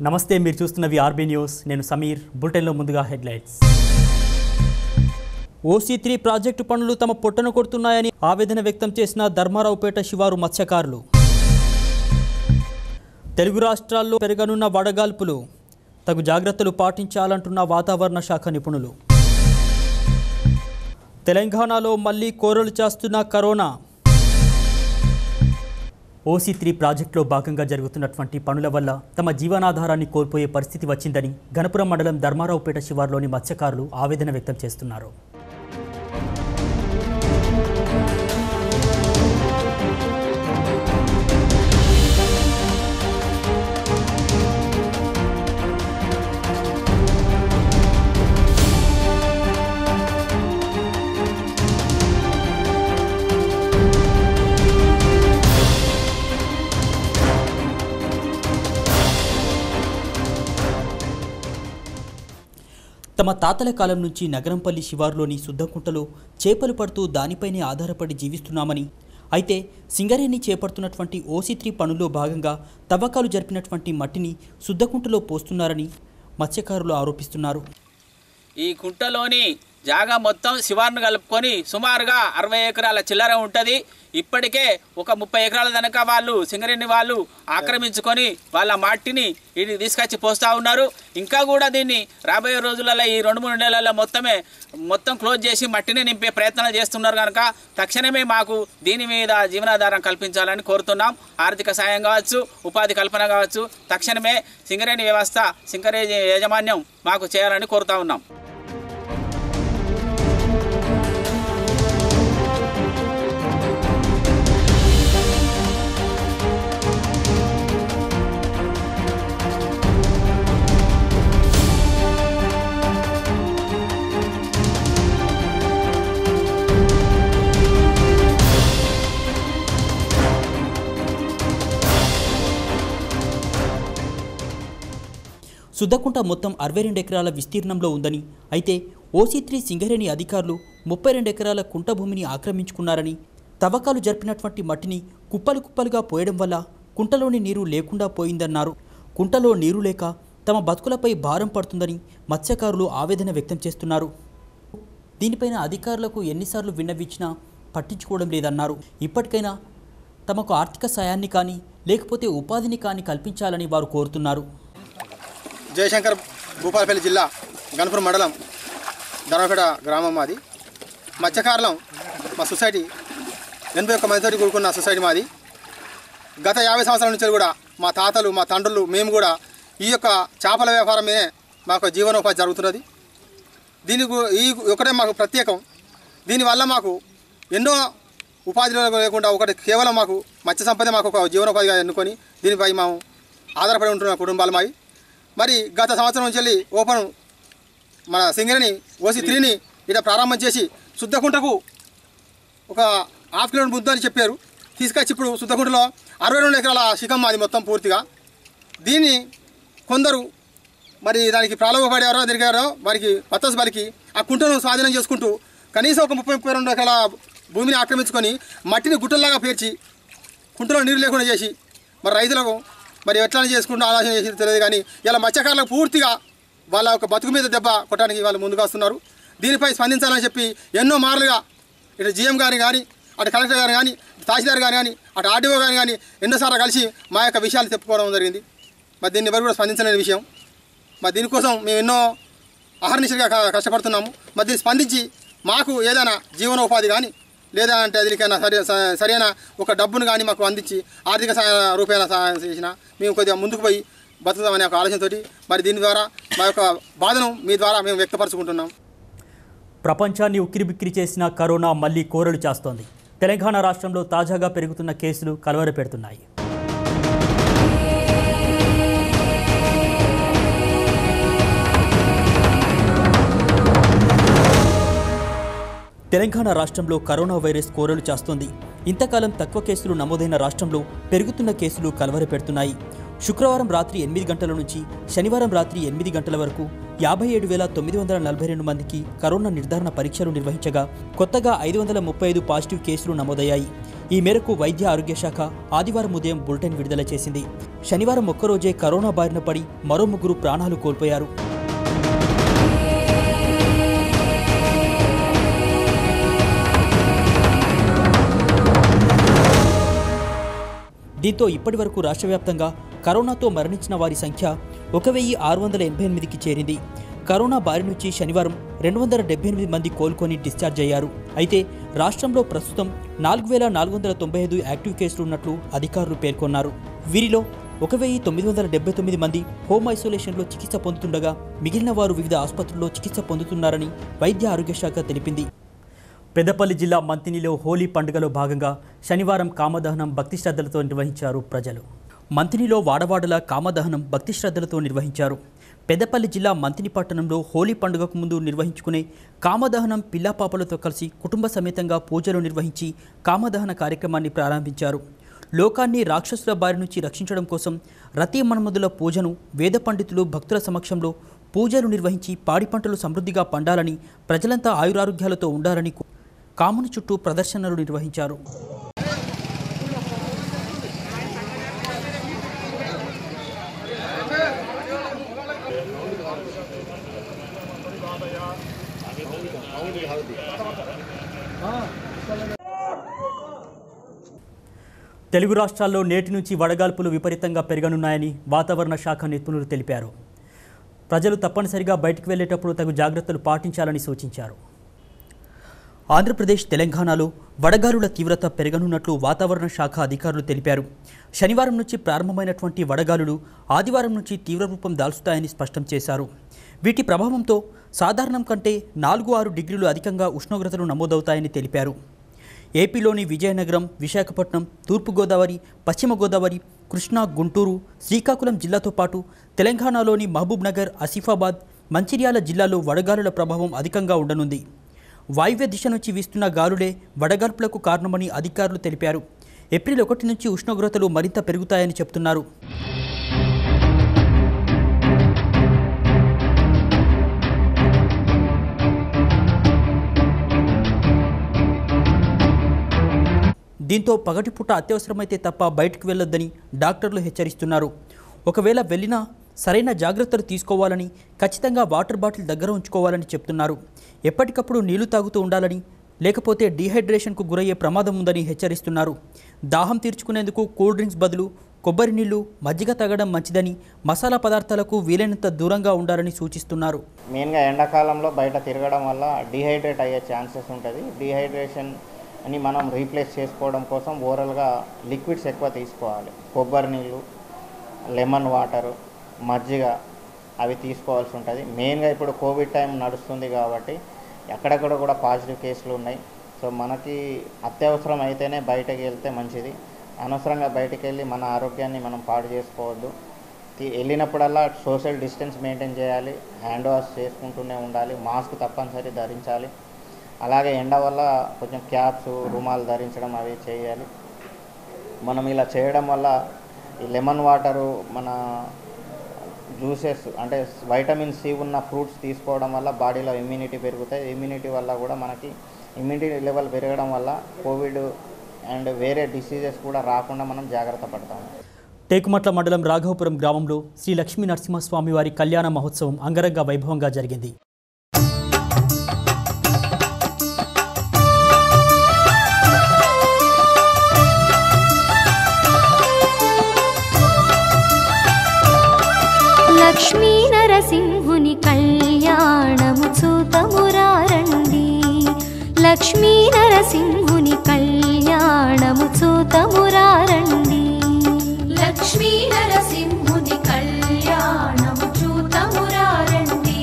నమస్తే మీరు చూస్తున్నవి RB news నేను సమీర్ బులెటిన్లో ముందుగా హెడ్లైన్స్ ఓసీ త్రీ ప్రాజెక్టు పనులు తమ పొట్టను కొడుతున్నాయని ఆవేదన వ్యక్తం చేసిన ధర్మారావుపేట శివారు మత్స్యకారులు తెలుగు రాష్ట్రాల్లో పెరగనున్న వడగాల్పులు తగు జాగ్రత్తలు పాటించాలంటున్న వాతావరణ శాఖ నిపుణులు తెలంగాణలో మళ్లీ కోరలు చేస్తున్న కరోనా ఓసీ త్రీ ప్రాజెక్టులో భాగంగా జరుగుతున్నటువంటి పనుల వల్ల తమ జీవనాధారాన్ని కోల్పోయే పరిస్థితి వచ్చిందని గణపురం మండలం ధర్మారావుపేట శివారులోని మత్స్యకారులు ఆవేదన వ్యక్తం చేస్తున్నారు తమ తాతల కాలం నుంచి నగరంపల్లి శివారులోని శుద్ధకుంటలో చేపలు పడుతూ దానిపైనే ఆధారపడి జీవిస్తున్నామని అయితే సింగరేణి చేపడుతున్నటువంటి ఓసీ త్రీ పనుల్లో భాగంగా తవ్వకాలు జరిపినటువంటి మట్టిని శుద్ధకుంటలో పోస్తున్నారని మత్స్యకారులు ఆరోపిస్తున్నారు ఈ కుంటలోని జాగా మొత్తం శివార్ను కలుపుకొని సుమారుగా అరవై ఎకరాల చిల్లర ఉంటుంది ఇప్పటికే ఒక ముప్పై ఎకరాల దనక వాళ్ళు సింగరేణి వాళ్ళు ఆక్రమించుకొని వాళ్ళ మట్టిని ఇది తీసుకొచ్చి పోస్తూ ఉన్నారు ఇంకా కూడా దీన్ని రాబోయే రోజులలో ఈ రెండు మూడు నెలల మొత్తమే మొత్తం క్లోజ్ చేసి మట్టిని నింపే ప్రయత్నాలు చేస్తున్నారు కనుక తక్షణమే మాకు దీని మీద జీవనాధారం కల్పించాలని కోరుతున్నాం ఆర్థిక సాయం కావచ్చు ఉపాధి కల్పన కావచ్చు తక్షణమే సింగరేణి వ్యవస్థ సింగరేణి యాజమాన్యం మాకు చేయాలని కోరుతా ఉన్నాం శుద్ధకుంట మొత్తం అరవై రెండు ఎకరాల విస్తీర్ణంలో ఉందని అయితే ఓసీ త్రీ సింగరేణి అధికారులు ముప్పై రెండు ఎకరాల కుంట భూమిని ఆక్రమించుకున్నారని తవ్వకాలు జరిపినటువంటి మట్టిని కుప్పలు కుప్పలుగా పోయడం వల్ల కుంటలోని నీరు లేకుండా పోయిందన్నారు కుంటలో నీరు లేక తమ బతుకులపై భారం పడుతుందని మత్స్యకారులు ఆవేదన వ్యక్తం చేస్తున్నారు దీనిపైన అధికారులకు ఎన్నిసార్లు విన్నవించినా పట్టించుకోవడం లేదన్నారు ఇప్పటికైనా తమకు ఆర్థిక సాయాన్ని కానీ లేకపోతే ఉపాధిని కానీ కల్పించాలని వారు కోరుతున్నారు జయశంకర్ భూపాలపల్లి జిల్లా గణపురం మండలం ధర్మపేట గ్రామం మాది మత్స్యకారులం మా సొసైటీ ఎనభై ఒక్క మందితో కూడుకున్న సొసైటీ మాది గత యాభై సంవత్సరాల నుంచి కూడా మా తాతలు మా తండ్రులు మేము కూడా ఈ యొక్క చేపల వ్యాపారమే మాకు జీవనోపాధి జరుగుతున్నది దీని గు- ఈ ఒకటే మాకు ప్రత్యేకం దీనివల్ల మాకు ఎన్నో ఉపాధిలో లేకుండా ఒకటి కేవలం మాకు మత్స్య సంపద మాకు ఒక జీవనోపాధిగా ఎన్నుకొని దీనిపై మేము ఆధారపడి ఉంటున్న కుటుంబాలు మావి మరి గత సంవత్సరం నుంచి వెళ్ళి ఓపెన్ మన సింగరేణి ఓసి త్రీని ఇక్కడ ప్రారంభం చేసి శుద్ధకుంటకు ఒక హాఫ్ కిలోమీటర్ ముద్దు అని చెప్పారు తీసుకొచ్చి ఇప్పుడు శుద్ధకుంటలో అరవై రెండు ఎకరాల శిఖం మాది మొత్తం పూర్తిగా దీన్ని కొందరు మరి దానికి ప్రారంభపడారో తిరిగారో వారికి పత్తసు బలికి ఆ కుంటను స్వాధీనం చేసుకుంటూ కనీసం ఒక ముప్పై ముప్పై రెండు ఎకరాల భూమిని ఆక్రమించుకొని మట్టిని గుట్టల్లాగా పేర్చి కుంటలో నీరు లేకుండా చేసి మరి రైతులకు మరి ఎట్లా చేసుకుంటూ ఆలోచన చేసి తెలియదు కానీ ఇలా మత్స్యకారులకు పూర్తిగా వాళ్ళ ఒక బతుకు మీద దెబ్బ కొట్టడానికి వాళ్ళు ముందుకు వస్తున్నారు దీనిపై స్పందించాలని చెప్పి ఎన్నో మార్లుగా ఇటు జీఎం గారిని కానీ అటు కలెక్టర్ గారు కానీ తహసీల్దార్ గారు కానీ అటు ఆర్డీఓ గారు కానీ ఎన్నోసార్లు కలిసి మా యొక్క విషయాలు చెప్పుకోవడం జరిగింది మరి దీన్ని ఎవరు కూడా స్పందించలేని విషయం మరి దీనికోసం మేము ఎన్నో అహర్నిశలుగా క- కష్టపడుతున్నాము మరి దీన్ని స్పందించి మాకు ఏదైనా జీవనోపాధి కానీ లేదా అంటే దీనికైనా సరి స- సరైన ఒక డబ్బును కానీ మాకు అందించి ఆర్థిక సహాయ రూపేణ సహాయం చేసిన మేము కొద్దిగా ముందుకు పోయి బతుకుతామనే ఒక ఆలోచనతోటి మరి దీని ద్వారా మా యొక్క బాధను మీ ద్వారా మేము వ్యక్తపరచుకుంటున్నాం ప్రపంచాన్ని ఉక్కిరిబిక్కిరి చేసిన కరోనా మళ్లీ కోరలు చేస్తోంది తెలంగాణ రాష్ట్రంలో తాజాగా పెరుగుతున్న కేసులు కలవరపెడుతున్నాయి తెలంగాణ రాష్ట్రంలో కరోనా వైరస్ కోరలు చేస్తోంది ఇంతకాలం తక్కువ కేసులు నమోదైన రాష్ట్రంలో పెరుగుతున్న కేసులు కలవరపెడుతున్నాయి శుక్రవారం రాత్రి ఎనిమిది గంటల నుంచి శనివారం రాత్రి ఎనిమిది గంటల వరకు యాభై ఏడు వేల తొమ్మిది వందల నలభై రెండు మందికి కరోనా నిర్ధారణ పరీక్షలు నిర్వహించగా కొత్తగా ఐదు వందల ముప్పై ఐదు పాజిటివ్ కేసులు నమోదయ్యాయి ఈ మేరకు వైద్య ఆరోగ్య శాఖ ఆదివారం ఉదయం బులెటిన్ విడుదల చేసింది శనివారం ఒక్కరోజే కరోనా బారిన పడి మరో ముగ్గురు ప్రాణాలు కోల్పోయారు దీంతో ఇప్పటి వరకు రాష్ట్ర వ్యాప్తంగా కరోనాతో మరణించిన వారి సంఖ్య ఒక వెయ్యి ఆరు వందల ఎనభై ఎనిమిదికి చేరింది కరోనా బారి నుంచి శనివారం రెండు వందల డెబ్బై ఎనిమిది మంది కోలుకొని డిశ్చార్జ్ అయ్యారు అయితే రాష్ట్రంలో ప్రస్తుతం నాలుగు వేల నాలుగు వందల తొంభై ఐదు యాక్టివ్ కేసులు ఉన్నట్లు అధికారులు పేర్కొన్నారు వీరిలో ఒక వెయ్యి తొమ్మిది వందల డెబ్బై తొమ్మిది మంది హోమ్ ఐసోలేషన్లో చికిత్స పొందుతుండగా మిగిలిన వారు వివిధ ఆసుపత్రుల్లో చికిత్స పొందుతున్నారని వైద్య ఆరోగ్య శాఖ తెలిపింది పెద్దపల్లి జిల్లా మంతినిలో హోలీ పండుగలో భాగంగా శనివారం కామదహనం భక్తి శ్రద్ధలతో నిర్వహించారు ప్రజలు మంతినిలో వాడవాడల కామదహనం భక్తి శ్రద్ధలతో నిర్వహించారు పెద్దపల్లి జిల్లా మంతిని పట్టణంలో హోలీ పండుగకు ముందు నిర్వహించుకునే కామదహనం పిల్లాపాపలతో కలిసి కుటుంబ సమేతంగా పూజలు నిర్వహించి కామదహన కార్యక్రమాన్ని ప్రారంభించారు లోకాన్ని రాక్షసుల బారి నుంచి రక్షించడం కోసం రతి మన్మధుల పూజను వేద పండితులు భక్తుల సమక్షంలో పూజలు నిర్వహించి పాడి పంటలు సమృద్ధిగా పండాలని ప్రజలంతా ఆయురారోగ్యాలతో ఉండాలని కో- కాముని చుట్టూ ప్రదర్శనలు నిర్వహించారు తెలుగు రాష్ట్రాల్లో నేటి నుంచి వడగాల్పులు విపరీతంగా పెరగనున్నాయని వాతావరణ శాఖ నిపుణులు తెలిపారు ప్రజలు తప్పనిసరిగా బయటకు వెళ్లేటప్పుడు తగు జాగ్రత్తలు పాటించాలని సూచించారు ఆంధ్రప్రదేశ్ తెలంగాణలో వడగాలుల తీవ్రత పెరగనున్నట్లు వాతావరణ శాఖ అధికారులు తెలిపారు శనివారం నుంచి ప్రారంభమైనటువంటి వడగాలులు ఆదివారం నుంచి తీవ్ర రూపం దాల్చుతాయని స్పష్టం చేశారు వీటి ప్రభావంతో సాధారణం కంటే నాలుగు ఆరు డిగ్రీలు అధికంగా ఉష్ణోగ్రతలు నమోదవుతాయని తెలిపారు ఏపీలోని విజయనగరం విశాఖపట్నం తూర్పుగోదావరి పశ్చిమ గోదావరి కృష్ణా గుంటూరు శ్రీకాకుళం జిల్లాతో పాటు తెలంగాణలోని మహబూబ్ నగర్ ఆసిఫాబాద్ మంచిర్యాల జిల్లాలో వడగాలుల ప్రభావం అధికంగా ఉండనుంది వాయువ్య దిశ నుంచి వీస్తున్న గాలులే వడగాల్పులకు కారణమని అధికారులు తెలిపారు ఏప్రిల్ ఒకటి నుంచి ఉష్ణోగ్రతలు మరింత పెరుగుతాయని చెబుతున్నారు దీంతో పగటిపూట అత్యవసరమైతే తప్ప బయటకు వెళ్ళొద్దని డాక్టర్లు హెచ్చరిస్తున్నారు ఒకవేళ వెళ్ళినా సరైన జాగ్రత్తలు తీసుకోవాలని ఖచ్చితంగా వాటర్ బాటిల్ దగ్గర ఉంచుకోవాలని చెప్తున్నారు ఎప్పటికప్పుడు నీళ్లు తాగుతూ ఉండాలని లేకపోతే డీహైడ్రేషన్కు గురయ్యే ప్రమాదం ఉందని హెచ్చరిస్తున్నారు దాహం తీర్చుకునేందుకు కూల్ డ్రింక్స్ బదులు కొబ్బరి నీళ్లు మజ్జిగ తాగడం మంచిదని మసాలా పదార్థాలకు వీలైనంత దూరంగా ఉండాలని సూచిస్తున్నారు మెయిన్గా ఎండాకాలంలో బయట తిరగడం వల్ల డిహైడ్రేట్ అయ్యే ఛాన్సెస్ ఉంటుంది డిహైడ్రేషన్ అని మనం రీప్లేస్ చేసుకోవడం కోసం ఓరల్గా లిక్విడ్స్ ఎక్కువ తీసుకోవాలి కొబ్బరి నీళ్ళు లెమన్ వాటరు మజ్జిగ అవి తీసుకోవాల్సి ఉంటుంది మెయిన్గా ఇప్పుడు కోవిడ్ టైం నడుస్తుంది కాబట్టి ఎక్కడెక్కడ కూడా పాజిటివ్ కేసులు ఉన్నాయి సో మనకి అత్యవసరం అయితేనే బయటకు వెళ్తే మంచిది అనవసరంగా బయటకు వెళ్ళి మన ఆరోగ్యాన్ని మనం పాడు చేసుకోవద్దు తి- వెళ్ళినప్పుడల్లా సోషల్ డిస్టెన్స్ మెయింటైన్ చేయాలి హ్యాండ్ వాష్ చేసుకుంటూనే ఉండాలి మాస్క్ తప్పనిసరి ధరించాలి అలాగే ఎండ వల్ల కొంచెం క్యాప్స్ రుమాలు ధరించడం అవి చేయాలి మనం ఇలా చేయడం వల్ల ఈ లెమన్ వాటరు మన జ్యూసెస్ అంటే వైటమిన్ సి ఉన్న ఫ్రూట్స్ తీసుకోవడం వల్ల బాడీలో ఇమ్యూనిటీ పెరుగుతాయి ఇమ్యూనిటీ వల్ల కూడా మనకి ఇమ్యూనిటీ లెవెల్ పెరగడం వల్ల కోవిడ్ అండ్ వేరే డిసీజెస్ కూడా రాకుండా మనం జాగ్రత్త పడతాము టేకుమట్ల మండలం రాఘవపురం గ్రామంలో శ్రీ లక్ష్మీ నరసింహస్వామి వారి కళ్యాణ మహోత్సవం అంగరంగ వైభవంగా జరిగింది లక్ష్మీ నరసింహుని కళ్యాణము చూతమురారండి లక్ష్మీ నరసింహుని కళ్యాణము చూతమురారండి లక్ష్మీ నరసింహుని కళ్యాణము చూతమురారండి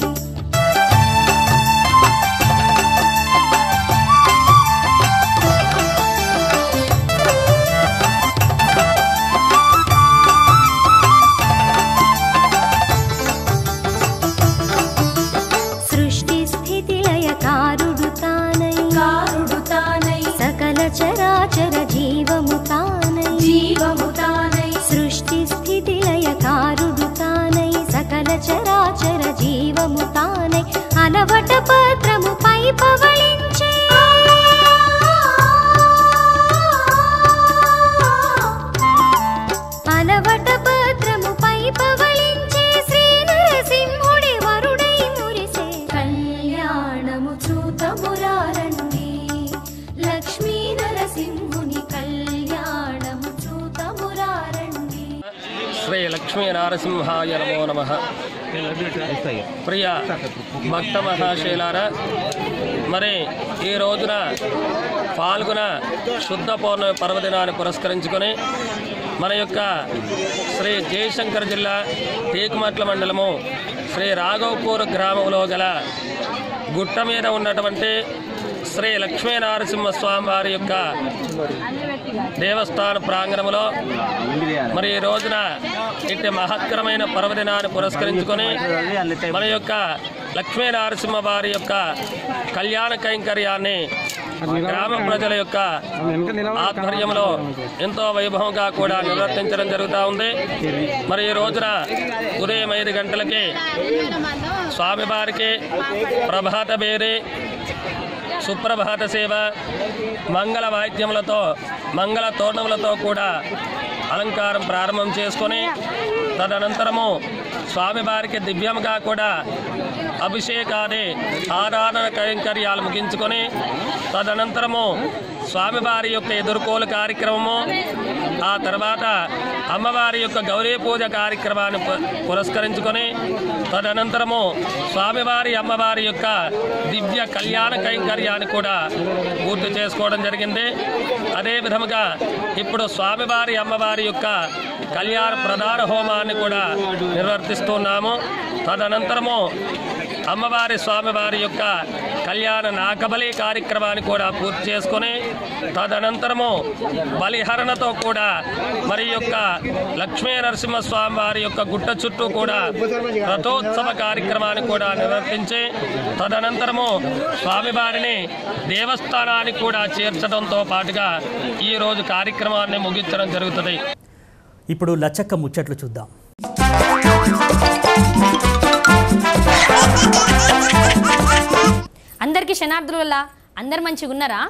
సృష్టి స్థితి లయ కారుడు తానై కారుడు తానై సకల చరాచర జీవము తానై జీవము తానై సృష్టి స్థితి లయ కారుడు తానై సకల చరాచర జీవము తానై అలవట పత్రము పై పవళించే బలవట భద్రముపై పవళించే శ్రీ నరసింహుడి వరుడై మురిసే కళ్యాణము చూతమురారండి లక్ష్మీ నరసింహుని కళ్యాణము చూతమురారండి శ్రీ లక్ష్మీ నారసింహాయ నమో నమ ప్రియ భక్త మహాశైలారా మరి ఈ రోజున పాల్గొన శుద్ధ పౌర్ణమి పర్వదినాన్ని పురస్కరించుకొని మన యొక్క శ్రీ జయశంకర్ జిల్లా టేకుమట్ల మండలము శ్రీ రాఘవపూర్ గ్రామంలో గల గుట్ట మీద ఉన్నటువంటి శ్రీ లక్ష్మీ నరసింహస్వామి వారి యొక్క దేవస్థాన ప్రాంగణంలో మరి ఈ రోజున ఇట్టి మహత్తరమైన పర్వదినాన్ని పురస్కరించుకొని మన యొక్క లక్ష్మీ నరసింహ వారి యొక్క కళ్యాణ కైంకర్యాన్ని గ్రామ ప్రజల యొక్క ఆధ్వర్యంలో ఎంతో వైభవంగా కూడా నిర్వర్తించడం జరుగుతూ ఉంది మరి ఈ రోజున ఉదయం ఐదు గంటలకి స్వామివారికి ప్రభాత బేరి సుప్రభాత సేవ మంగళ వాయిద్యములతో మంగళ తోరణములతో కూడా అలంకారం ప్రారంభం చేసుకొని తదనంతరము స్వామివారికి దివ్యంగా కూడా అభిషేకాది ఆరాధన కైంకర్యాలు ముగించుకొని తదనంతరము స్వామివారి యొక్క ఎదుర్కోలు కార్యక్రమము ఆ తర్వాత అమ్మవారి యొక్క గౌరీ పూజ కార్యక్రమాన్ని పు- పురస్కరించుకొని తదనంతరము స్వామివారి అమ్మవారి యొక్క దివ్య కళ్యాణ కైంకర్యాన్ని కూడా పూర్తి చేసుకోవడం జరిగింది అదే విధముగా ఇప్పుడు స్వామివారి అమ్మవారి యొక్క కళ్యాణ ప్రధాన హోమాన్ని కూడా నిర్వర్తిస్తున్నాము తదనంతరము అమ్మవారి స్వామివారి యొక్క కళ్యాణ నాకబలి కార్యక్రమాన్ని కూడా పూర్తి చేసుకొని తదనంతరము బలిహరణతో కూడా మరి యొక్క లక్ష్మీ నరసింహస్వామి వారి యొక్క గుట్ట చుట్టూ కూడా రథోత్సవ కార్యక్రమాన్ని కూడా నిర్వర్తించి తదనంతరము స్వామివారిని దేవస్థానానికి కూడా చేర్చడంతో పాటుగా ఈ రోజు కార్యక్రమాన్ని ముగించడం జరుగుతుంది ఇప్పుడు లచ్చక్క ముచ్చట్లు చూద్దాం అందరికీ క్షణార్థుల వల్ల అందరు మంచిగా ఉన్నారా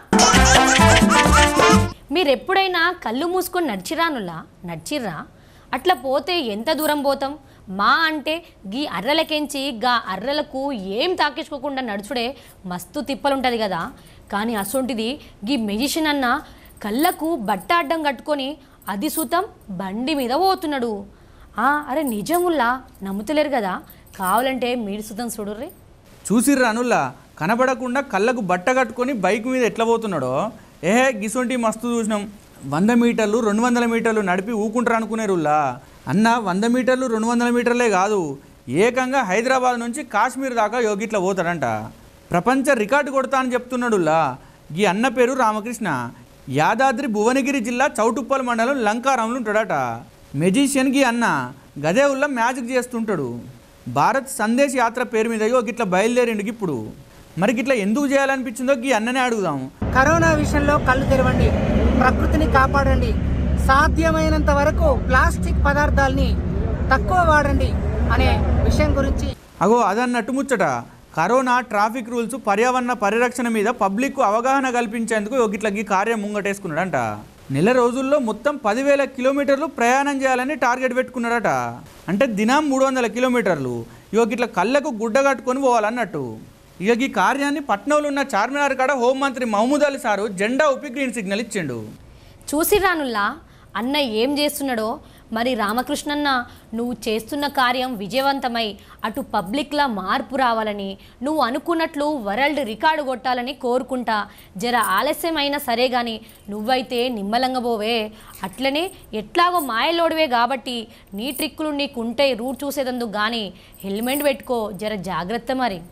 మీరు ఎప్పుడైనా కళ్ళు మూసుకొని నడిచిరానులా నడిచిర్రా అట్లా పోతే ఎంత దూరం పోతాం మా అంటే గీ అర్రలకెంచి గా అర్రలకు ఏం తాకించుకోకుండా నడుచుడే మస్తు తిప్పలుంటుంది కదా కానీ అసొంటిది గీ మెజిషిన్ అన్న కళ్ళకు బట్ట అడ్డం కట్టుకొని అది సుతం బండి మీద పోతున్నాడు ఆ, అరే నిజముల్లా నమ్ముతలేరు కదా కావాలంటే మీరు సుతం చూడుర్రీ చూసిర్రు అనుల్లా కనబడకుండా కళ్ళకు బట్ట కట్టుకొని బైక్ మీద ఎట్లా పోతున్నాడో ఏహే గిసొంటి మస్తు చూసినాం వంద మీటర్లు రెండు వందల మీటర్లు నడిపి ఊకుంటారు అనుకునేరుల్లా అన్న వంద మీటర్లు రెండు వందల మీటర్లే కాదు ఏకంగా హైదరాబాద్ నుంచి కాశ్మీర్ దాకా యోగిట్లా పోతాడంట ప్రపంచ రికార్డు కొడతా అని చెప్తున్నాడుల్లా ఈ అన్న పేరు రామకృష్ణ యాదాద్రి భువనగిరి జిల్లా చౌటుప్పల్ మండలం లంకారంలో ఉంటాడట మెజిషియన్ గి అన్న గదే ఉల్లా మ్యాజిక్ చేస్తుంటాడు భారత్ సందేశ్ యాత్ర పేరు మీద ఇగో గిట్ల బయలుదేరిండు ఇప్పుడు మరి గిట్ల ఎందుకు చేయాలనిపించిందో గీ అన్ననే అడుగుదాం కరోనా విషయంలో కళ్ళు తెరవండి ప్రకృతిని కాపాడండి సాధ్యమైనంత వరకు ప్లాస్టిక్ పదార్థాలని తక్కువ వాడండి అనే విషయం గురించి అగో అదన్నట్టు ముచ్చట కరోనా ట్రాఫిక్ రూల్స్ పర్యావరణ పరిరక్షణ మీద పబ్లిక్ అవగాహన కల్పించేందుకు ఇగో గిట్ల గీ కార్యం ముంగటేసుకున్నాడంట నెల రోజుల్లో మొత్తం పదివేల కిలోమీటర్లు ప్రయాణం చేయాలని టార్గెట్ పెట్టుకున్నాడట అంటే దినం మూడు వందల కిలోమీటర్లు ఇగో గిట్ల కళ్ళకు గుడ్డ కట్టుకొని పోవాలన్నట్టు ఇక ఈ కార్యాన్ని పట్నంలో ఉన్న చార్మినార్ కాడ హోంమంత్రి మహమూద్ అలీ సారు జెండా ఊపి గ్రీన్ సిగ్నల్ ఇచ్చిండు చూసిరానుల్లా అన్న ఏం చేస్తున్నాడో మరి రామకృష్ణన్న నువ్వు చేస్తున్న కార్యం విజయవంతమై అటు పబ్లిక్లా మార్పు రావాలని నువ్వు అనుకున్నట్లు వరల్డ్ రికార్డు కొట్టాలని కోరుకుంటా జర ఆలస్యమైనా సరే కానీ నువ్వైతే నిమ్మలంగా పోవే అట్లనే ఎట్లాగో మాయలోడివే కాబట్టి నీ ట్రిక్కులు నీకుంటే రూట్ చూసేదందుకు కానీ హెల్మెట్ పెట్టుకో జర జాగ్రత్త మరి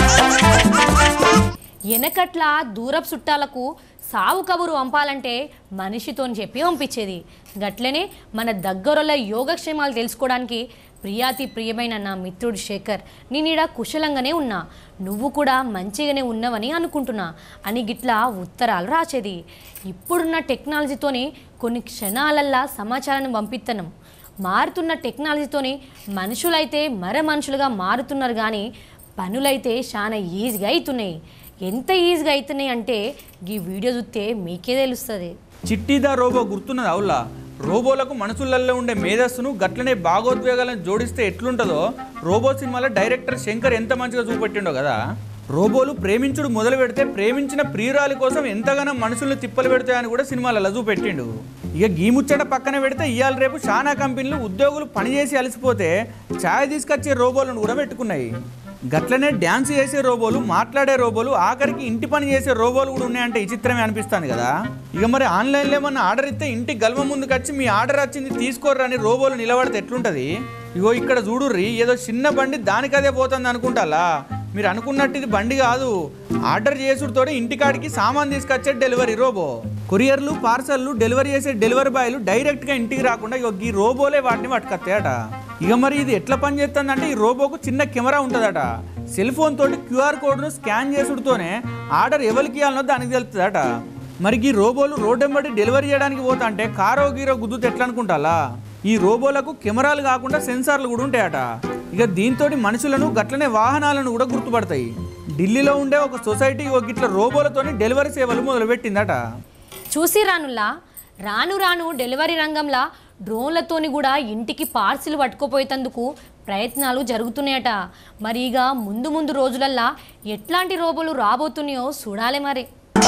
వెనకట్ల దూరపు చుట్టాలకు సావు కబురు పంపాలంటే మనిషితోని చెప్పి పంపించేది గట్లనే మన దగ్గరలో యోగక్షేమాలు తెలుసుకోవడానికి ప్రియాతి ప్రియమైన నా మిత్రుడు శేఖర్ నేనీడ కుశలంగానే ఉన్నా నువ్వు కూడా మంచిగానే ఉన్నావని అనుకుంటున్నా అని గిట్లా ఉత్తరాలు రాసేది ఇప్పుడున్న టెక్నాలజీతోని కొన్ని క్షణాలల్లా సమాచారాన్ని పంపిస్తున్నాం మారుతున్న టెక్నాలజీతోని మనుషులైతే మర మనుషులుగా మారుతున్నారు కానీ పనులైతే చాలా ఈజీగా అవుతున్నాయి ఎంత ఈజీగా అవుతున్నాయి అంటే ఈ వీడియో చూస్తే మీకే తెలుస్తుంది చిట్టీదా రోబో గుర్తున్నది అవులా రోబోలకు మనుషులలో ఉండే మేధస్సును గట్లనే భాగోద్వేగాలను జోడిస్తే ఎట్లుంటుందో రోబో సినిమాలో డైరెక్టర్ శంకర్ ఎంత మంచిగా చూపెట్టిండో కదా రోబోలు ప్రేమించుడు మొదలు పెడితే ప్రేమించిన ప్రియురాలి కోసం ఎంతగానో మనుషుల్ని తిప్పలు పెడతాయని కూడా సినిమాలలో చూపెట్టిండు ఇక గీ ముచ్చట పక్కన పెడితే ఇవాళ రేపు చాలా కంపెనీలు ఉద్యోగులు పనిచేసి అలసిపోతే ఛాయ్ తీసుకొచ్చే రోబోలను కూడా పెట్టుకున్నాయి గట్లనే డ్యాన్స్ చేసే రోబోలు మాట్లాడే రోబోలు ఆఖరికి ఇంటి పని చేసే రోబోలు కూడా ఉన్నాయంటే విచిత్రమే అనిపిస్తాను కదా ఇక మరి ఆన్లైన్లో ఏమన్నా ఆర్డర్ ఇస్తే ఇంటి గల్వ ముందుకు వచ్చి మీ ఆర్డర్ వచ్చింది తీసుకోర్రని రోబోలు నిలబడితే ఎట్లుంటది ఇగో ఇక్కడ చూడుర్రి ఏదో చిన్న బండి దానికదే పోతుంది అనుకుంటాలా మీరు అనుకున్నట్టు ఇది బండి కాదు ఆర్డర్ చేసుడుతో ఇంటికాడికి సామాన్ తీసుకొచ్చే డెలివరీ రోబో కొరియర్లు పార్సల్లు డెలివరీ చేసే డెలివరీ బాయ్లు డైరెక్ట్గా ఇంటికి రాకుండా ఇగో ఈ రోబోలే వాటిని పట్టుకొస్తాయట ఇక మరి ఇది ఎట్లా పనిచేస్తుందంటే ఈ రోబోకు చిన్న కెమెరా ఉంటుందట సెల్ ఫోన్ తోటి క్యూఆర్ కోడ్ను స్కాన్ చేసుడుతోనే ఆర్డర్ ఎవరికి ఇవ్వాలనో దానికి తెలుస్తుందట మరి ఈ రోబోలు రోడ్డెంబడి డెలివరీ చేయడానికి పోతా అంటే కారో గీరో గుద్దుతే ఎట్లా అనుకుంటాలా ఈ రోబోలకు కెమెరాలు కాకుండా సెన్సార్లు కూడా ఉంటాయట ఇక దీంతో మనుషులను గట్లనే వాహనాలను కూడా గుర్తుపడతాయి ఢిల్లీలో ఉండే ఒక సొసైటీ ఒక ఇట్లా రోబోలతోని డెలివరీ సేవలు మొదలుపెట్టిందట చూసి రానులా రాను రాను డెలివరీ రంగంలో డ్రోన్లతోని కూడా ఇంటికి పార్సిల్ పట్టుకుపోయేందుకు ప్రయత్నాలు జరుగుతున్నాయట మరి ఇక ముందు ముందు రోజులల్లా ఎట్లాంటి రోబోలు రాబోతున్నాయో చూడాలి మరి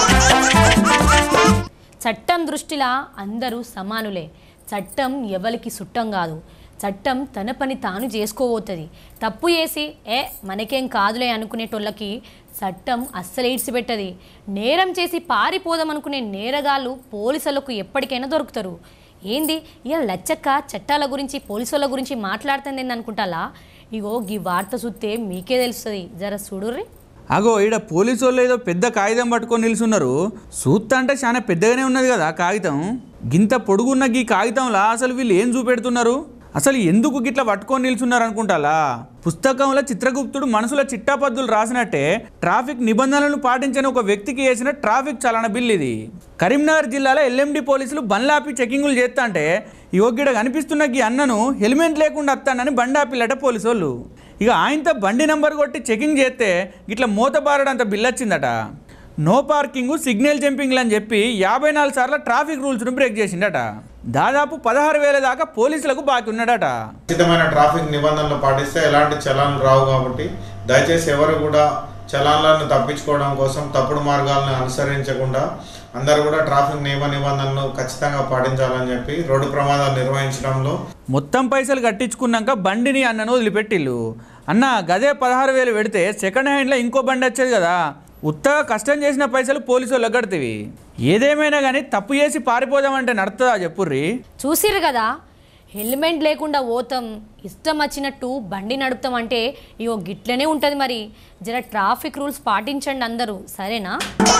చట్టం దృష్టిలా అందరూ సమానులే చట్టం ఎవరికి సుట్టం కాదు చట్టం తన పని తాను చేసుకోబోతుంది తప్పు చేసి ఏ మనకేం కాదులే అనుకునేటోళ్ళకి చట్టం అస్సలు ఈడ్చిపెట్టది నేరం చేసి పారిపోదాం అనుకునే నేరగాళ్ళు పోలీసులకు ఎప్పటికైనా దొరుకుతారు ఏంది ఇలా లచ్చక్క చట్టాల గురించి పోలీసుల గురించి మాట్లాడుతుంది అనుకుంటాలా ఇగో ఈ వార్త చూస్తే మీకే తెలుస్తుంది జర చూడుర్రి అగో ఈడ పోలీసు వాళ్ళు ఏదో పెద్ద కాగితం పట్టుకొని నిల్చున్నారు సూత్త అంటే చాలా పెద్దగానే ఉన్నది కదా కాగితం గింత పొడుగున్న గీ కాగితంలా అసలు వీళ్ళు ఏం చూపెడుతున్నారు అసలు ఎందుకు గిట్లా పట్టుకొని నిల్చున్నారు అనుకుంటాలా పుస్తకంలో చిత్రగుప్తుడు మనసుల చిట్టాపద్దులు రాసినట్టే ట్రాఫిక్ నిబంధనలను పాటించని ఒక వ్యక్తికి వేసిన ట్రాఫిక్ చలన బిల్ ఇది కరీంనగర్ జిల్లాలో ఎల్ఎండి పోలీసులు బండ్లాపి చెకింగులు చేస్తా అంటే యోగ్యుడ కనిపిస్తున్న గీ అన్నను హెల్మెట్ లేకుండా వస్తానని బండాపిల్లట పోలీసు వాళ్ళు ఇక ఆయనతో బండి నంబర్ కొట్టి చెకింగ్ చేస్తే ఇట్లా మూతబారడంత బిల్ వచ్చిందట నో పార్కింగ్ సిగ్నల్ జంపింగ్లు అని చెప్పి యాభై నాలుగు సార్లు ట్రాఫిక్ రూల్స్ను బ్రేక్ చేసిండట దాదాపు పదహారు వేల దాకా పోలీసులకు బాకీ ఉన్నాడట ఖచ్చితమైన ట్రాఫిక్ నిబంధనలు పాటిస్తే ఎలాంటి చలాన్లు రావు కాబట్టి దయచేసి ఎవరు కూడా చలాన్లను తప్పించుకోవడం కోసం తప్పుడు మార్గాలను అనుసరించకుండా అందరూ కూడా ట్రాఫిక్ నియమ నిబంధనలు ఖచ్చితంగా పాటించాలని చెప్పి రోడ్డు ప్రమాదాలు నిర్వహించడంలో మొత్తం పైసలు కట్టించుకున్నాక బండిని అన్నను వదిలిపెట్టిల్లు అన్న గదే పదహారు వేలు పెడితే సెకండ్ హ్యాండ్లో ఇంకో బండి వచ్చేది కదా ఉత్తగా కష్టం చేసిన పైసలు పోలీసు వాళ్ళకి కడతావి ఏదేమైనా కానీ తప్పు చేసి పారిపోదామంటే నడుతుందా చెప్పుర్రి చూసిర్రు కదా హెల్మెట్ లేకుండా పోతాం ఇష్టం వచ్చినట్టు బండి నడుపుతాం అంటే ఇగో గిట్లనే ఉంటుంది మరి జర ట్రాఫిక్ రూల్స్ పాటించండి అందరూ సరేనా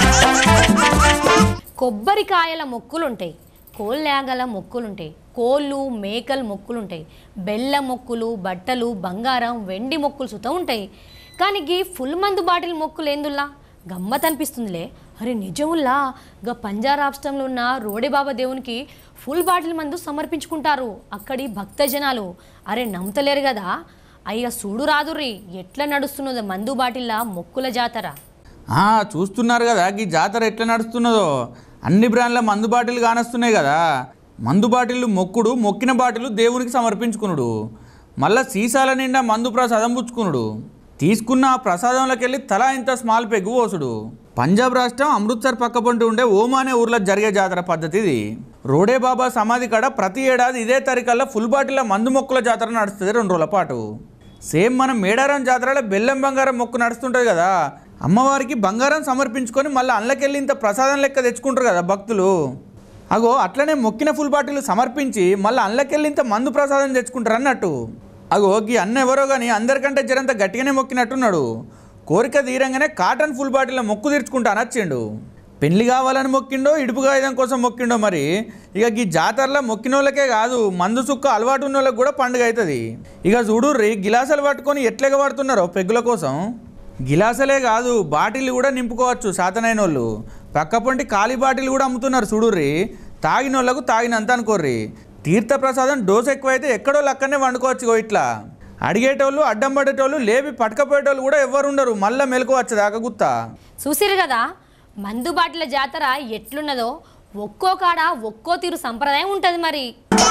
కొబ్బరికాయల మొక్కులు ఉంటాయి కోళ్ళేగల మొక్కులు ఉంటాయి కోళ్ళు మేకల మొక్కులు ఉంటాయి బెల్ల మొక్కులు బట్టలు బంగారం వెండి మొక్కులు సుతం ఉంటాయి కానీ గీ ఫుల్ మందు బాటిల్ మొక్కులు ఏందుల్లా గమ్మత్ అనిపిస్తుందిలే అరే నిజముల్లా గా పంజాబ్ రాష్ట్రంలో ఉన్న రోడేబాబా దేవునికి ఫుల్ బాటిల్ మందు సమర్పించుకుంటారు అక్కడి భక్త జనాలు అరే నమ్మతలేరు కదా అయ్య చూడు రాదుర్రి ఎట్లా నడుస్తున్నదో మందు బాటిల్లా మొక్కుల జాతర ఆ, చూస్తున్నారు కదా ఈ జాతర ఎట్లా నడుస్తున్నదో అన్ని బ్రాండ్ల మందు బాటిల్ కానొస్తున్నాయి కదా మందు బాటిల్ మొక్కుడు మొక్కిన బాటిల్ దేవునికి సమర్పించుకునుడు మళ్ళా సీసాల నిండా మందు ప్రసాదం పుచ్చుకునుడు తీసుకున్న ఆ ప్రసాదంలోకి వెళ్ళి తలా ఇంత స్మాల్ పెగ్గు పోసుడు పంజాబ్ రాష్ట్రం అమృత్సర్ పక్కపంటి ఉండే ఓమా అనే ఊర్లో జరిగే జాతర పద్ధతి ఇది రోడే బాబా సమాధి కాడ ప్రతి ఏడాది ఇదే తారీఖల్లో ఫుల్ బాటిల్ మందు మొక్కుల జాతర నడుస్తుంది రెండు రోజుల పాటు సేమ్ మనం మేడారం జాతరలో బెల్లం బంగారం మొక్కు నడుస్తుంటుంది కదా అమ్మవారికి బంగారం సమర్పించుకొని మళ్ళీ అల్లకెళ్ళి ఇంత ప్రసాదం లెక్క తెచ్చుకుంటారు కదా భక్తులు అగో అట్లనే మొక్కిన ఫుల్ బాటిల్ సమర్పించి మళ్ళీ అల్లకెళ్ళి ఇంత మందు ప్రసాదం తెచ్చుకుంటారు అన్నట్టు అగో ఈ అన్న ఎవరో కానీ అందరికంటే జరంత గట్టిగానే మొక్కినట్టున్నాడు కోరిక తీరంగానే కాటన్ ఫుల్ బాటిల్లో మొక్కు తీర్చుకుంటా అనొచ్చిండు పెళ్లి కావాలని మొక్కిండో ఇడుపు కాగితం కోసం మొక్కిండో మరి ఇక ఈ జాతరలో మొక్కిన వాళ్ళకే కాదు మందు సుక్క అలవాటు ఉన్న వాళ్ళకి కూడా పండుగ అవుతుంది ఇక చూడుర్రి గిలాసాలు పట్టుకొని ఎట్లెగ పడుతున్నారో పెగ్గుల కోసం గిలాసలే కాదు బాటిల్ కూడా నింపుకోవచ్చు సాతనైన వాళ్ళు పక్కపొంటి ఖాళీ బాటిల్ కూడా అమ్ముతున్నారు చూడుర్రి తాగిన వాళ్ళకు తాగినంత అనుకోర్రి తీర్థప్రసాదం డోస్ ఎక్కువైతే ఎక్కడో లక్కనే వండుకోవచ్చు ఇగో ఇట్లా అడిగేటోళ్ళు అడ్డం పడేటోళ్ళు లేపి పట్టుకపోయేటోళ్ళు కూడా ఎవ్వరు ఉండరు మళ్ళీ మెలకు వచ్చేదాకా గుత్తా చూసిరు కదా మందు బాటిల జాతర ఎట్లున్నదో ఒక్కో కాడ ఒక్కో తీరు సంప్రదాయం ఉంటుంది మరి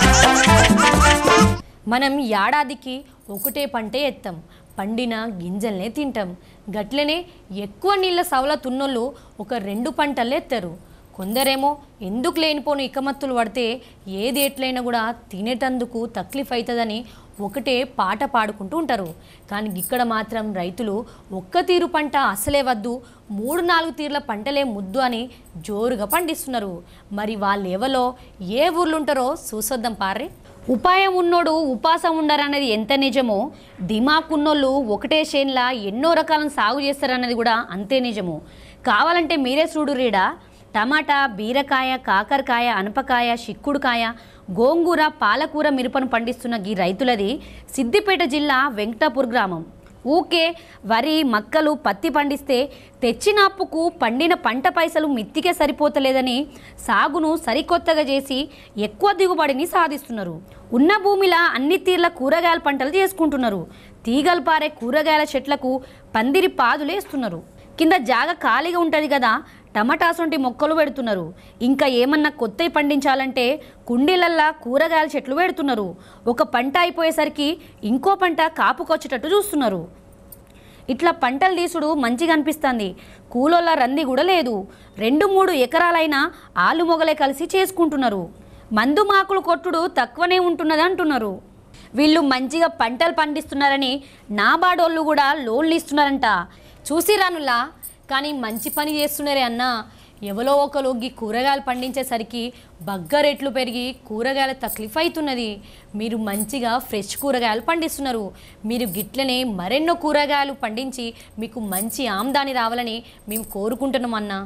మనం ఏడాదికి ఒకటే పంటే ఎత్తాం పండిన గింజల్నే తింటాం గట్లనే ఎక్కువ నీళ్ళ సవలతు ఉన్నోళ్ళు ఒక రెండు పంటలు ఎత్తారు కొందరేమో ఎందుకు లేనిపోను ఇకమత్తులు పడితే ఏది ఎట్లయినా కూడా తినేటందుకు తక్లీఫ్ అవుతుందని ఒకటే పాట పాడుకుంటూ ఉంటారు కానీ ఇక్కడ మాత్రం రైతులు ఒక్క తీరు పంట అసలే వద్దు మూడు నాలుగు తీర్ల పంటలే ముద్దు అని జోరుగా పండిస్తున్నారు మరి వాళ్ళు ఎవలో ఏ ఊర్లు ఉంటారో చూసొద్దాం పార్రి ఉపాయం ఉన్నోడు ఉపాసం ఉండరనేది ఎంత నిజమో దిమాక్ ఉన్నోళ్ళు ఒకటే చేన్లా ఎన్నో రకాలను సాగు చేస్తారన్నది కూడా అంతే నిజము కావాలంటే మీరే చూడు రీడా టమాటా బీరకాయ కాకరకాయ అనపకాయ చిక్కుడుకాయ గోంగూర పాలకూర మిరపను పండిస్తున్న ఈ రైతులది సిద్దిపేట జిల్లా వెంకటాపూర్ గ్రామం ఊకే వరి మక్కలు పత్తి పండిస్తే తెచ్చిన అప్పుకు పండిన పంట పైసలు మిత్తికే సరిపోతలేదని సాగును సరికొత్తగా చేసి ఎక్కువ దిగుబడిని సాధిస్తున్నారు ఉన్న భూమిలా అన్ని తీర్ల కూరగాయల పంటలు చేసుకుంటున్నారు తీగలు పారే కూరగాయల చెట్లకు పందిరి పాదులేస్తున్నారు కింద జాగ ఖాళీగా ఉంటుంది కదా టమాటాసొంటి మొక్కలు పెడుతున్నారు ఇంకా ఏమన్నా కొత్తవి పండించాలంటే కుండీలల్లా కూరగాయల చెట్లు పెడుతున్నారు ఒక పంట అయిపోయేసరికి ఇంకో పంట కాపుకొచ్చేటట్టు చూస్తున్నారు ఇట్లా పంటలు తీసుడు మంచిగా అనిపిస్తుంది కూలోళ్ళ రంది కూడా లేదు రెండు మూడు ఎకరాలైనా ఆలు మొగలే కలిసి చేసుకుంటున్నారు మందు మాకులు కొట్టుడు తక్కువనే ఉంటున్నది అంటున్నారు వీళ్ళు మంచిగా పంటలు పండిస్తున్నారని నాబాడోళ్ళు కూడా లోన్లు ఇస్తున్నారంట చూసి రానులా కానీ మంచి పని చేస్తున్నారే అన్న ఎవరో ఒకరు ఈ కూరగాయలు పండించేసరికి బగ్గ రేట్లు పెరిగి కూరగాయల తక్లీఫ్ అవుతున్నది మీరు మంచిగా ఫ్రెష్ కూరగాయలు పండిస్తున్నారు మీరు గిట్లనే మరెన్నో కూరగాయలు పండించి మీకు మంచి ఆమ్దాని రావాలని మేము కోరుకుంటున్నాం అన్నా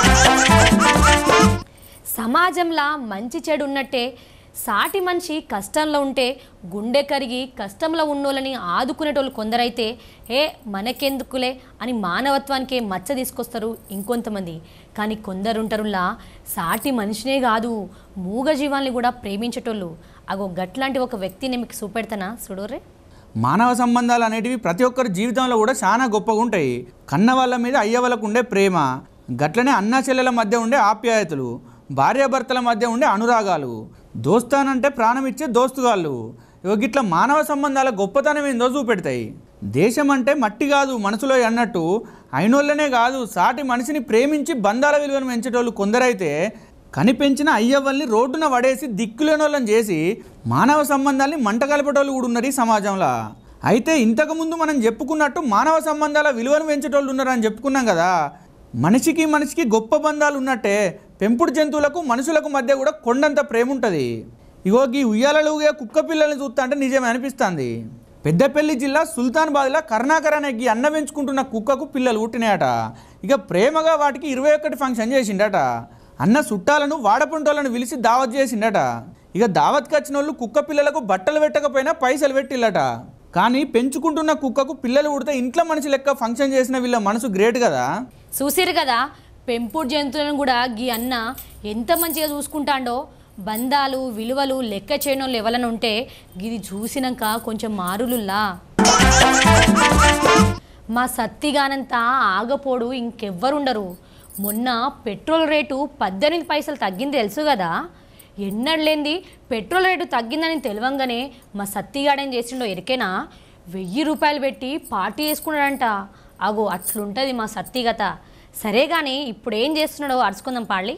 సమాజంలో మంచి చెడు ఉన్నట్టే సాటి మనిషి కష్టంలో ఉంటే గుండె కరిగి కష్టంలో ఉన్నోళ్ళని ఆదుకునేటోళ్ళు కొందరైతే ఏ మనకెందుకులే అని మానవత్వానికే మచ్చ తీసుకొస్తారు ఇంకొంతమంది కానీ కొందరుంటారులా సాటి మనిషినే కాదు మూగ జీవాల్ని కూడా ప్రేమించేటోళ్ళు అగో గట్లాంటి ఒక వ్యక్తిని మీకు చూపెడతానా చూడరే మానవ సంబంధాలు అనేటివి ప్రతి ఒక్కరి జీవితంలో కూడా చాలా గొప్పగా ఉంటాయి కన్న వాళ్ళ మీద అయ్య వాళ్ళకు ఉండే ప్రేమ గట్లనే అన్న చెల్లెల మధ్య ఉండే ఆప్యాయతలు భార్యాభర్తల మధ్య ఉండే అనురాగాలు దోస్తానంటే ప్రాణం ఇచ్చే దోస్తుగాళ్ళు ఇవి గిట్ల మానవ సంబంధాల గొప్పతనం ఏందో చూపెడతాయి దేశం అంటే మట్టి కాదు మనసులో అన్నట్టు అయినోళ్ళనే కాదు సాటి మనిషిని ప్రేమించి బంధాల విలువను పెంచేటోళ్ళు కొందరైతే కనిపెంచిన అయ్యవ్వల్ని రోడ్డున పడేసి దిక్కులేని వాళ్ళని చేసి మానవ సంబంధాల్ని మంట కలపటోళ్ళు కూడా ఉన్నారు ఈ సమాజంలో అయితే ఇంతకుముందు మనం చెప్పుకున్నట్టు మానవ సంబంధాల విలువను పెంచేటోళ్ళు ఉన్నారని చెప్పుకున్నాం కదా మనిషికి మనిషికి గొప్ప బంధాలు ఉన్నట్టే పెంపుడు జంతువులకు మనుషులకు మధ్య కూడా కొండంత ప్రేమ ఉంటుంది ఇగో ఈ ఉయ్యాలలుగే కుక్క పిల్లల్ని చూస్తా అంటే నిజమే అనిపిస్తుంది పెద్దపల్లి జిల్లా సుల్తాన్బాద్లో కరుణాకర్ అనే ఈ అన్న పెంచుకుంటున్న కుక్కకు పిల్లలు పుట్టినాయట ఇక ప్రేమగా వాటికి ఇరవై ఒకటి ఫంక్షన్ చేసిండట అన్న చుట్టాలను వాడపుంటోళ్ళను పిలిచి దావత్ చేసిండట ఇక దావత్కి వచ్చిన వాళ్ళు కుక్క పిల్లలకు బట్టలు పెట్టకపోయినా పైసలు పెట్టిల్లట కానీ పెంచుకుంటున్న కుక్కకు పిల్లలు పుడితే ఇంట్లో మనిషి లెక్క ఫంక్షన్ చేసిన వీళ్ళ మనసు గ్రేట్ కదా చూసిరు కదా పెంపుడు జంతువులను కూడా గీ అన్న ఎంత మంచిగా చూసుకుంటాడో బంధాలు విలువలు లెక్క చేయడం ఎవరైనా ఉంటే గిది చూసినాక కొంచెం మారులుల్లా మా సత్తిగానంతా ఆగపోడు ఇంకెవ్వరుండరు మొన్న పెట్రోల్ రేటు పద్దెనిమిది పైసలు తగ్గింది తెలుసు కదా ఎన్నడలేంది పెట్రోల్ రేటు తగ్గిందని తెలియంగానే మా సత్తిగాడేం చేసిండో ఎరికేనా వెయ్యి రూపాయలు పెట్టి పార్టీ చేసుకున్నాడంట అగో అట్లుంటుంది మా సత్తిగత సరే కానీ ఇప్పుడు ఏం చేస్తున్నాడో అరుచుకుందాం పాళ్ళి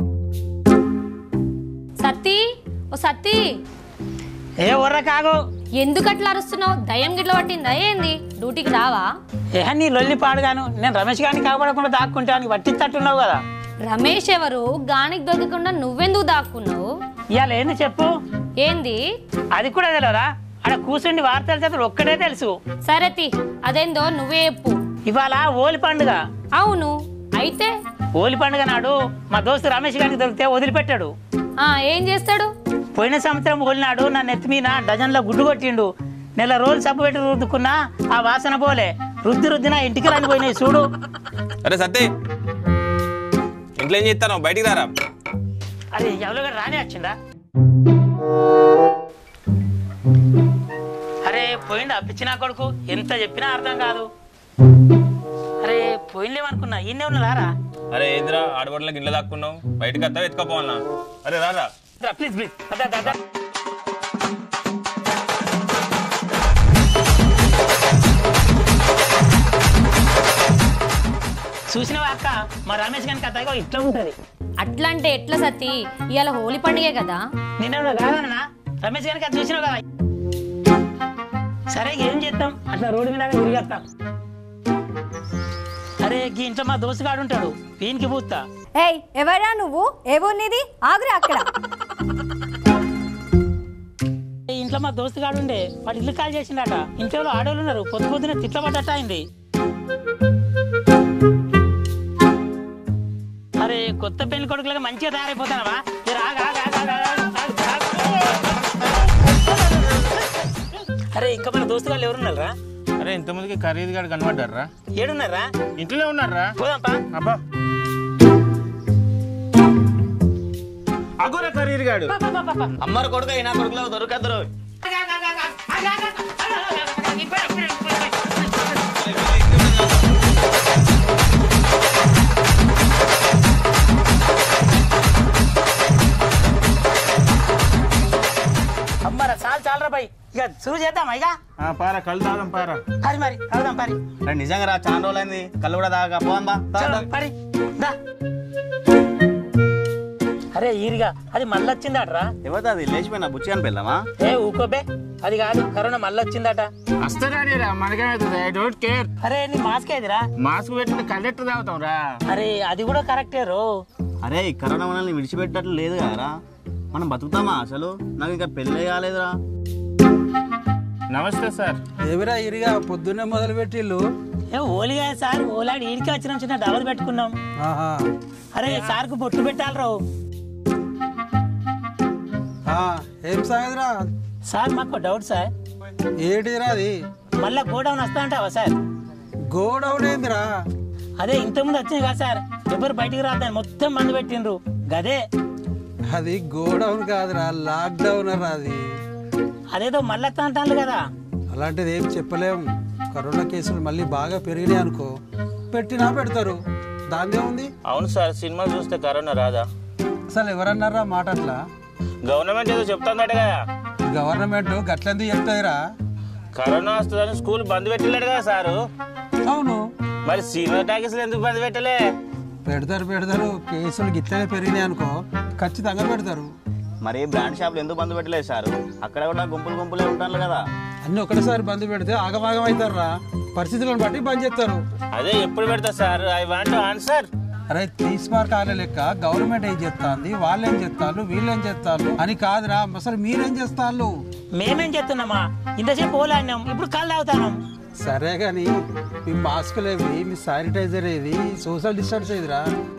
సత్తి ఓ సత్తి ఏ ఉర్ర కాగు ఎందుకు అట్లా అరుస్తున్నావు దయ్యం గిట్ల పట్టిందా ఏంది డ్యూటీకి రావా ఏ నీ లొల్లి పాడుగాను నేను రమేష్ గారిని కాపాడకుండా దాక్కుంటాను వట్టిస్తట్టున్నావు కదా రమేష్ ఎవరు గానికి దొరకకుండా నువ్వెందుకు దాక్కున్నావు ఇవాళ ఏంది చెప్పు ఏంది అది కూడా తెలియదా ఆడ కూర్చుండి వార్తలు చదువు ఒక్కడే తెలుసు సరే తి అదేందో నువ్వే చెప్పు ఇవాళ ఓలి పండుగ అవును అయితే ఓలి పండుగ నాడు మా దోస్తు రమేష్ గారికి దొరికితే వదిలిపెట్టాడు ఆ ఏం చేస్తాడు పోయిన సంవత్సరం ఓలినాడు నా నెత్తి మీద డజన్లో గుడ్డు కొట్టిండు నెల రోజులు సబ్బు పెట్టి రుద్దుకున్నా ఆ వాసన పోలే రుద్ది రుద్దిన ఇంటికి రాని పోయినాయి చూడు అరే సత్తే ఇంట్లో ఏం చేస్తాను బయటికి రారా అరే ఎవరో కూడా రాని వచ్చిందా అరే పోయిండు అప్పించిన కొడుకు ఎంత చెప్పినా అర్థం కాదు అరే పోయిండేమనుకున్నా ఈయనే ఉన్నారా అరే ఏంద్రా ఆడబొట్లకి ఇంట్లో దాక్కున్నావు బయటకు వస్తావు ఎత్తుకోపోవాలన్నా అరే రారా ప్లీజ్ ప్లీజ్ అదా దాదా చూసినవా అక్క మా రమేష్ గారికి కథ ఇట్లా ఉంటది అట్లా అంటే ఎట్లా సత్తి ఇవాళ హోలీ పండుగే కదా నిన్న కాదన్నా రమేష్ గారికి అది చూసినావు కదా సరే ఏం చేద్దాం అట్లా రోడ్డు మీద తిరిగేస్తాం అరే గీ ఇంట్లో మా దోస్తుగాడు ఉంటాడు వీనికి పూస్తా ఏయ్ ఎవరా నువ్వు ఏవో నీది ఆగురా అక్కడ ఈ ఇంట్లో మా దోస్తుగాడు ఉండే వాడు ఇల్లు కాల్ చేసిండట ఇంట్లో ఆడవాళ్ళు ఉన్నారు పొద్దు పొద్దున తిట్ల పడ్డట అయింది అరే కొత్త పెళ్లి కొడుకులుగా మంచిగా తయారైపోతానవా జర ఆగు, ఆగు, ఆగు, ఆగు, ఆగు, ఆగు, ఆగు. అరే ఇంకా మన దోస్తుగాళ్ళు ఎవరున్నారా అరే ఇంతమందికి ఖరీదు గారు కనబడ్డారా ఏడున్నారా ఇంట్లోనే ఉన్నారా పోదాంపా అబ్బా అగోరా ఖరీదు గాడు అమ్మరు కొడుకు అయినా కొడుకులో దొరకద్దరు అమ్మారా చాలు చాలరా బాయ్ ఇక చూరు చేద్దామా ఇక ఆ, పారా కళ్ళు తాగం పారా పరి మరి కలుదాం పరి రే, నిజంగా రా చాలా రోజులైంది కళ్ళు కూడా దాకా పోదాం బా దా, చలో, దా. పరి దా. అరే ఈరిగా అది మళ్ళొచ్చిందట్రా ఎవరిది అది లేచిపోయినా బుచ్చి అని పెళ్ళామా ఏ ఊకోబే అది కాదు కరోనా మళ్ళొచ్చిందట వస్తారా మనకేమవుతుంది ఐ డోంట్ కేర్ అరే నీ మాస్క్ ఏదిరా మాస్క్ పెట్టిన కళ్ళెట్టు తాగుతాం రా అరే అది కూడా కరెక్టే రో అరే ఈ కరోనా మనల్ని విడిచిపెట్టట్లు లేదు కదరా మనం బతుకుతామా అసలు నాకు ఇంకా పెళ్ళే కాలేదురా నమస్తే సార్ ఏమిరా ఇరిగా పొద్దున్నే మొదలు పెట్టిల్లు ఏ ఓలిగా సార్ ఓలాడి ఈడికి వచ్చిన చిన్న డబల్ పెట్టుకున్నాం ఆహా అరే సార్కు బొట్టు పెట్టాలి రావు ఆ, ఏం సంగతిరా సార్ మాకు డౌట్ సార్ ఏటిరా అది మళ్ళా గోడౌన్ వస్తా అంటావా సార్ గోడౌన్ ఏందిరా అదే ఇంతకుముందు వచ్చింది కదా సార్ ఎవరు బయటికి రాదని మొత్తం మందు పెట్టిండ్రు గదే అది గోడౌన్ కాదురా లాక్డౌన్ రా అది అదేదో మళ్ళీ అంటాను కదా అలాంటిది ఏం చెప్పలేం కరోనా కేసులు మళ్ళీ బాగా పెరిగినాయి అనుకో పెట్టినా పెడతారు దాందే ఉంది అవును సార్ సినిమా చూస్తే కరోనా రాదా అసలు ఎవరన్నారా మాట అట్లా గవర్నమెంట్ ఏదో చెప్తుందట కదా గవర్నమెంట్ గట్లెందుకు చెప్తాయిరా కరోనా వస్తుందని స్కూల్ బంద్ పెట్టలేడు కదా సారు అవును మరి సినిమా టాకీస్లు ఎందుకు బంద్ పెట్టలే పెడతారు పెడతారు కేసులు గిట్లనే పెరిగినాయి అనుకో ఖచ్చితంగా పెడతారు మరి బ్రాండ్ షాపులు ఎందుకు బంద్ పెట్టలేదు సార్ అక్కడ కూడా గుంపులు గుంపులే ఉంటారు కదా అన్ని ఒకటేసారి బంద్ పెడితే ఆగమాగం అవుతారా పరిస్థితులను బట్టి బంద్ చేస్తారు అదే ఎప్పుడు పెడతా సార్ ఐ వాంట్ ఆన్సర్ అరే తీసి మార్క్ ఆలే లెక్క గవర్నమెంట్ ఏం చేస్తాంది వాళ్ళు ఏం చేస్తారు వీళ్ళు ఏం చేస్తారు అని కాదురా అసలు మీరేం చేస్తారు మేమేం చేస్తున్నామా ఇంతసేపు ఓలాడినాం ఇప్పుడు కళ్ళు తాగుతాం సరే కానీ మీ మాస్కులు ఏవి మీ శానిటైజర్ ఏది సోషల్ డిస్టెన్స్ ఏదిరా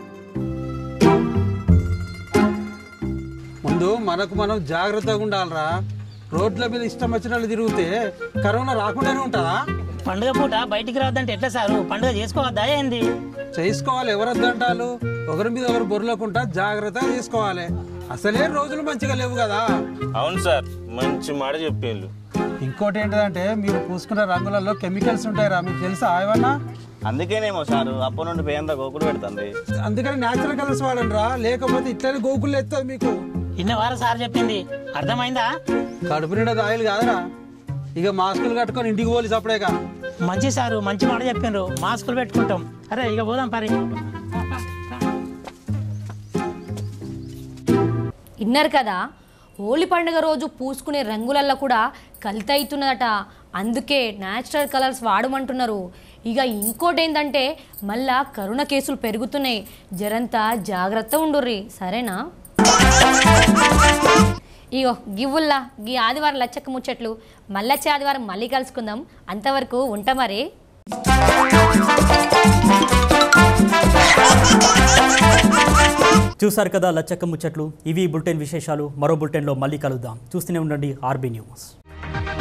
ముందు మనకు మనం జాగ్రత్తగా ఉండాలిరా రోడ్ల మీద ఇష్టం వచ్చిన వాళ్ళు తిరిగితే కరోనా రాకుండానే ఉంటుందా పండుగ పూట బయటికి రావద్దంటే ఎట్లా సారు పండుగ చేసుకోవద్దా ఏంది చేసుకోవాలి ఎవరొద్దంటారు ఒకరి మీద ఒకరు బొర్రలేకుండా జాగ్రత్తగా చేసుకోవాలి అసలే రోజులు మంచిగా లేవు కదా అవును సార్ మంచి మాట చెప్పిండ్రు ఇంకోటి ఏంటంటే మీరు పూసుకున్న రంగులలో కెమికల్స్ ఉంటాయిరా మీకు తెలుసా ఏమన్నా అందుకేనేమో సార్ అప్పటి నుండి పేంత గోకుడు పెడుతుంది అందుకని న్యాచురల్ కలర్స్ వాడండి రా లేకపోతే ఇట్లనే గోకులు ఎత్తుంది మీకు ఇన్నవారా సార్ చెప్పింది అర్థమైందా కడుపు నిండా దాయిలు కాదురా ఇక మాస్కులు కట్టుకొని ఇంటికి పోలి సపడేగా మంచి సారు మంచి మాట చెప్పిండ్రు మాస్కులు పెట్టుకుంటాం అరే ఇక పోదాం పరి ఇన్నారు కదా హోలీ పండుగ రోజు పూసుకునే రంగులల్లో కూడా కల్తీ అవుతున్నదట అందుకే న్యాచురల్ కలర్స్ వాడమంటున్నారు ఇక ఇంకోటి ఏంటంటే మళ్ళా కరోనా కేసులు పెరుగుతున్నాయి జరంతా జాగ్రత్త ఉండుర్రి సరేనా ఇగో గివ్వుల్లా గీ ఆదివారం లచ్చక్క ముచ్చట్లు మళ్ళొచ్చే ఆదివారం మళ్ళీ కలుసుకుందాం అంతవరకు ఉంటా మరి చూసారు కదా లచ్చక్క ముచ్చట్లు ఇవి బులెటిన్ విశేషాలు మరో బులెటిన్లో మళ్ళీ కలుద్దాం చూస్తూనే ఉండండి ఆర్బీ న్యూస్